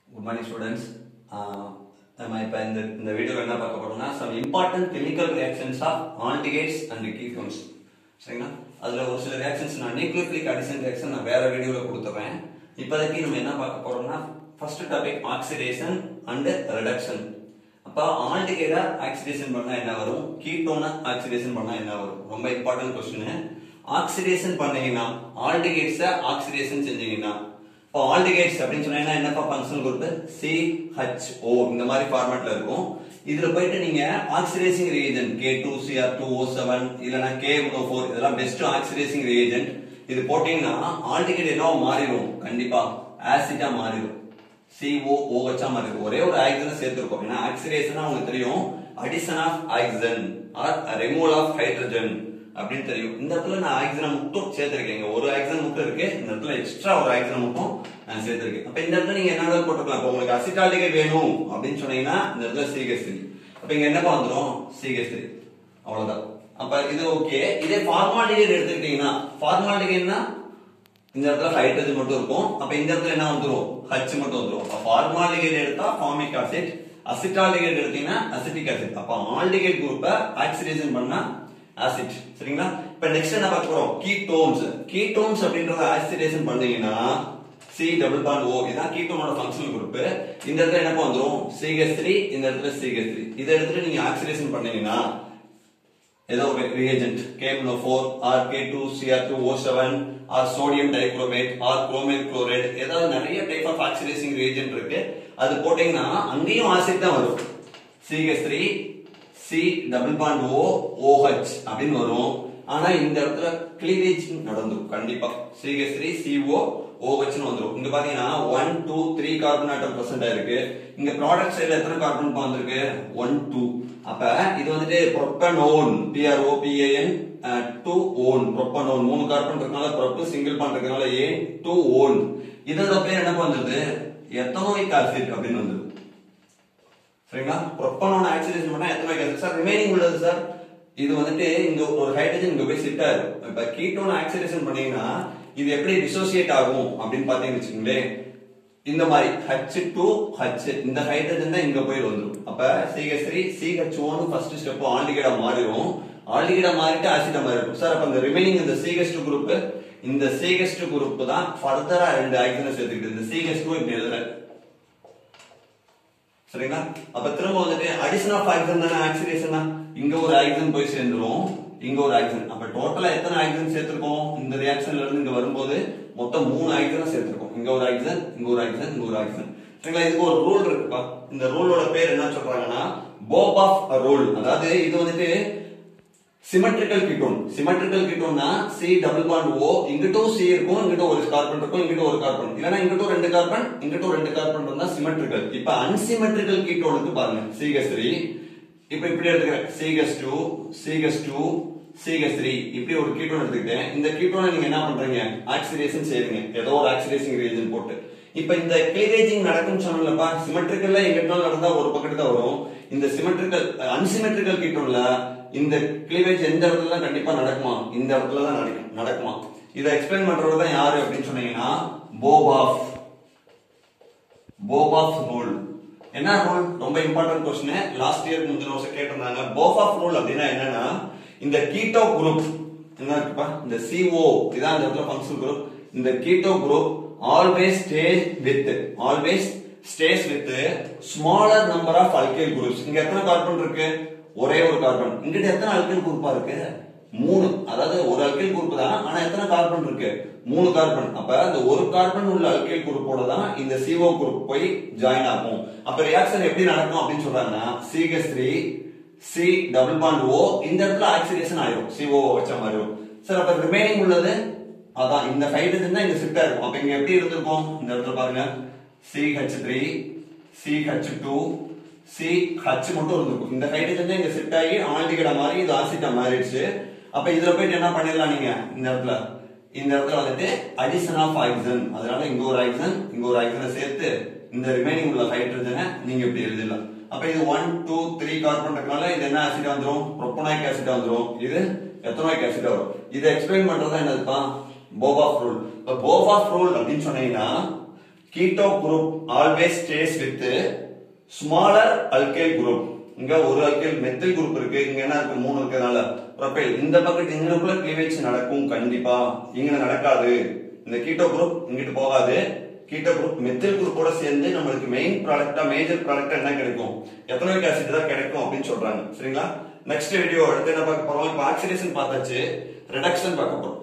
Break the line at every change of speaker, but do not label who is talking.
good morning students நம்ம இப்போ இந்த இந்த வீடியோவில் என்ன பார்க்க போறோம்னா some important chemical reactions of aldehydes and ketones சரிங்களா அதில் ஒரு சில ரியாக்ஷன்ஸ் நான் நியூக்ளியோஃபிலிக் அடிஷன் ரியாக்ஷன் நான் வேற வீடியோவில் கொடுத்துறேன் இப்போதைக்கு நம்ம என்ன பார்க்க போறோம்னா first topic oxidation and reduction அப்போ ஆல்டிகேடா ஆக்சிடேஷன் பண்ணா என்ன வரும் கீட்டோனா ஆக்சிடேஷன் பண்ணா என்ன வரும் ரொம்ப இம்பார்ட்டன்ட் கொஸ்டின் ஆக்சிடேஷன் பண்ணீங்கன்னா ஆல்டிகேட்ஸை ஆக்சிடேஷன் செஞ்சீங்கன்னா இப்போ ஆல்டிகேட்ஸ் அப்படின்னு சொன்னீங்கன்னா என்னப்பா functional group C H O இந்த மாதிரி ஃபார்மேட்ல இருக்கும் இதுல போயிட்டு நீங்க oxidising reagent K two CR two O seven இல்லைன்னா கே ஓ ஃபோர் இதெல்லாம் பெஸ்ட் ஆக்சிடேசிங் ரியேஜென்ட் இது போட்டீங்கன்னா ஆல்டிகேட் என்ன மாறிடும் கண்டிப்பா ஆசிட்டா மாறிடும் CO OH ஆ மாறிடும் ஒரே ஒரு ஆக்சிஜன் சேர்த்திருக்கோம் ஏன்னா ஆக்சிடேஷன் உங்களுக்கு தெரியும் addition of oxygen or removal of hydrogen அப்படின்னு தெரியும் இந்த இடத்துல நான் ஆக்சிஜன் மட்டும் சேர்த்திருக்கேன் இங்க ஒரு ஆக்சிஜன் மட்டும் இருக்கு இந்த இடத்துல எக்ஸ்ட்ரா ஒரு ஆக்சிஜன் மட்டும் நான் சேர்த்திருக்கேன் அப்ப இந்த இடத்துல நீங்க என்ன போட்டுக்கலாம் இப்போ உங்களுக்கு அசிட்டாலிகேட் வேணும் அப்படின்னு சொன்னீங்கன்னா இந்த இடத்துல சிகஸ் த்ரீ அப்ப இங்க என்னப்பா வந்துடும் சிகஸ் த்ரீ அவ்வளவுதான் அப்ப இது ஓகே இதே ஃபார்மாலிகேட் எடுத்துக்கிட்டீங்கன்னா ஃபார்மாலிகேட்னா இந்த இடத்துல ஹைட்ரஜன் மட்டும் இருக்கும் அப்ப இந்த இடத்துல என்ன வந்துரும் ஹச் மட்டும் வந்துரும் அப்ப ஃபார்மாலிகேட் எடுத்தா ஃபார்மிக் ஆசிட் அசிட்டாலிகேட் எடுத்தீங்கன்னா அசிட்டிக் ஆசிட் அப்ப ஆல்டிகேட் குரூப்பை ஆக்சிடேஷன் பண்ணா ஆசிட் சரிங்களா இப்ப நெக்ஸ்ட் என்ன பார்க்க போறோம் கீட்டோன்ஸ் கீட்டோன்ஸ் அப்படின்றத ஆக்சிடேஷன் பண்ணீங்கன்னா சி டபுள் பாண்ட் ஓ இதான் கீட்டோனோட ஃபங்க்ஷனல் குரூப் இந்த இடத்துல என்ன வந்துரும் CH3 இந்த இடத்துல CH3 இதை எடுத்துட்டு நீங்க ஆக்சிடேஷன் பண்ணீங்கன்னா ஏதோ ஒரு reagent KMNO4 or K2Cr2O7 or sodium dichromate or chromate chloride ஏதாவது நிறைய டைப் ஆஃப் ஆக்சிடைசிங் ரியேஜென்ட் இருக்கு அது போட்டீங்கன்னா அங்கேயும் ஆசிட் தான் வரும் CH3 C double bond O OH அப்படின்னு வரும் ஆனா இந்த இடத்துல கிளீவேஜ் நடந்துரும் கண்டிப்பா CH3 CO OH னு வந்துரும் இங்க பாத்தீங்கன்னா 1 2 3 கார்பன் ஆட்டம் பிரசன்ட் ஆயிருக்கு இங்க ப்ராடக்ட் சைடுல எத்தனை கார்பன் வந்திருக்கு 1 2 அப்ப இது வந்துட்டு propanone PRO PAN 2 one propanone மூணு கார்பன் இருக்கனால ப்ரொப் சிங்கிள் பாண்ட் இருக்கனால ஏன் 2 ஓன் இதோட பேர் என்ன வந்தது எத்தனோயிக் ஆசிட் அப்படின்னு வந்தது சரிங்களா ப்ரொப்பனோன் ஆக்சிடேஷன் பண்ணா எத்தனோயிக் ஆசிட் சார் ரிமைனிங் உள்ளது சார் இது வந்துட்டு இங்க ஒரு ஹைட்ரஜன் இங்க போய் சிட் ஆகும் இப்ப கீட்டோன் ஆக்சிடேஷன் பண்ணீங்கன்னா இது எப்படி டிசோசியேட் ஆகும் அப்படின்னு பாத்தீங்கன்னு வச்சுக்கோங்களேன் இந்த மாதிரி ஹச் டு ஹச் இந்த ஹைட்ரஜன் தான் இங்க போய் வந்துரும் அப்ப CH three CH one first step ஆல்டிகேடா மாறிடும் ஆல்டிகேடா மாறிட்டு ஆசிடா மாறிடும் சார் அப்ப இந்த ரிமைனிங் இந்த சிஹெச் டூ குரூப் இந்த சிஹெச் டூ குரூப் தான் ஃபர்தரா ரெண்டு ஆக்சிஜனை சேர்த்துக்கிட்டு இந்த சிஹெச் டூ இப்படி எழுதுறேன் சரிங்களா அப்ப திரும்ப வந்துட்டு அடிஷன் ஆஃப் ஆக்சிஜன் தானே ஆக்சிடேஷன் தான் இங்க ஒரு ஆக்சிஜன் போய் சேர்ந்துரும் இங்க ஒரு ஆக்சிஜன் அப்ப டோட்டலா எத்தனை ஆக்சிஜன் சேர்த்திருக்கோம் இந்த ரியாக்ஷன்ல இருந்து இங்க வரும்போது மொத்தம் மூணு ஆக்சிஜன் சேர்த்திருக்கோம் இங்க ஒரு ஆக்சிஜன் இங்க ஒரு ஆக்சிஜன் இங்க ஒரு ஆக்சிஜன் சரிங்களா இதுக்கு ஒரு ரூல் இருக்குப்பா இந்த ரூலோட பேர் என்ன சொல்றாங்கன்னா போப் ஆஃப் ரூல் அதாவது இது வந்துட்டு சிமெட்ரிக்கல் கீட்டோன் சிமெட்ரிக்கல் கீட்டோன்னா சி டபுள் பாண்ட் ஓ இங்கிட்டும் சி இருக்கும் இங்கிட்டும் ஒரு கார்பன் இருக்கும் இங்கிட்டும் ஒரு கார்பன் இல்லனா இங்கிட்டும் ரெண்டு கார்பன் இங்கிட்டும் ரெண்டு கார்பன் இருந்தா சிமெட்ரிக்கல் இப்ப அன்சிமெட்ரிக்கல் கீட்டோனுக்கு பாருங்க CH3 இப்ப இப்படி எடுத்துக்கிறேன் CH2 CH2 CH3 இப்படி ஒரு கீட்டோன் எடுத்துக்கிட்டேன் இந்த கீட்டோனை நீங்க என்ன பண்றீங்க ஆக்சிடேஷன் செய்றீங்க ஏதோ ஒரு ஆக்சிடேஷன் ரியேஜன் போட்டு இப்ப இந்த கிளீவேஜிங் நடக்கும்னு சொன்னலப்பா சிமெட்ரிக்கல்ல எங்கிட்ட நடந்தா ஒரு பக்கத்து தான் வரும் இந்த சிமெட்ரிக்கல் அன்சிமெட்ரிக்கல் கீட்டோன்ல இந்த கிளீவேஜ் எந்த இடத்துல தான் கண்டிப்பா நடக்குமா இந்த இடத்துல தான் நடக்கும் நடக்குமா இதை எக்ஸ்பிளைன் பண்றவர் தான் யாரு அப்படின்னு சொன்னீங்கன்னா போபாஃப் போபாஃப் ரூல் என்ன ரூல் ரொம்ப இம்பார்ட்டன்ட் கொஸ்டின் லாஸ்ட் இயர் முந்தின வருஷம் கேட்டிருந்தாங்க போபாஃப் ரூல் அப்படின்னா என்னன்னா இந்த கீட்டோ குரூப் என்ன இருக்குப்பா இந்த CO இதான் இந்த இடத்துல ஃபங்க்ஷன் குரூப் இந்த keto group always stays with always stays with smaller number of alkyl groups இங்க எத்தனை கார்பன் இருக்கு ஒரே ஒரு கார்பன் இங்கிட்ட எத்தனை அல்கைல் குரூப்பா இருக்கு மூணு அதாவது ஒரு அல்கைல் குரூப் தான் ஆனா எத்தனை கார்பன் இருக்கு மூணு கார்பன் அப்ப அந்த ஒரு கார்பன் உள்ள அல்கைல் குரூப்போட தான் இந்த CO குரூப் போய் ஜாயின் ஆகும் அப்ப ரியாக்ஷன் எப்படி நடக்கும் அப்படின்னு சொல்றாங்கன்னா CH3 சி டபுள் பாண்ட் ஓ இந்த இடத்துல ஆக்சிடேஷன் ஆயிரும் CO வச்ச மாதிரி வரும் சார் அப்ப ரிமைனிங் உள்ளது அதான் இந்த ஹைட்ரஜன் தான் இங்க ஷிஃப்ட் ஆயிருக்கும் அப்ப இங்க எப்படி இருந்திருக்கும் இந்த இடத்துல பாருங்க CH3 CH2 CH மட்டும் இருந்திருக்கும் இந்த ஹைட்ரஜன் தான் இங்க ஷிஃப்ட் ஆகி ஆல்டிகேடா மாறி இது ஆசிட்டா மாறிடுச்சு அப்ப இதுல போயிட்டு என்ன பண்ணிடலாம் நீங்க இந்த இடத்துல இந்த இடத்துல வந்துட்டு அடிஷன் ஆஃப் ஆக்சிஜன் அதனால இங்க ஒரு ஆக்சிஜன் இங்க ஒரு ஆக்சிஜனை சேர்த்து இந்த ரிமைனிங் உள்ள ஹைட்ரஜனை நீங்க இப்படி எழுதிடலாம் அப்ப இது ஒன் டூ த்ரீ கார்பன் இருக்கனால இது என்ன ஆசிட் வந்துரும் ப்ரோப்பனாயிக் ஆசிட் வந்துரும் இது எத்தனாயிக் ஆசிட் வரும் இதை எக்ஸ்பிளைன் பண்றது என்னதுப்பா போபாஃப் ரூல் இப்போ போபாஃப் ரூல் அப்படின்னு சொன்னீங்கன்னா keto group always stays with smaller alkyl group இங்க ஒரு அல்கைல் மெத்தில் குரூப் இருக்கு இங்க என்ன இருக்கு மூணு இருக்கனால ப்ரொபைல் இந்த பக்கத்து இங்கனக்குள்ள கிளீவேஜ் நடக்கும் கண்டிப்பா இங்க நடக்காது இந்த கீட்டோ குரூப் இங்கிட்டு போகாது கீட்டோ குரூப் மெத்தில் குரூப்போட சேர்ந்து நம்மளுக்கு மெயின் ப்ராடக்டா மேஜர் ப்ராடக்டா என்ன கிடைக்கும் எத்தனோயிக் ஆசிட் தான் கிடைக்கும் அப்படின்னு சொல்றாங்க சரிங்களா நெக்ஸ்ட் வீடியோ அடுத்து என்ன பார்க்க போறோம் இப்போ ஆக்சிடேஷன் பார்த்தாச்சு ரிடக்ஷன் பார்க்க போறோம்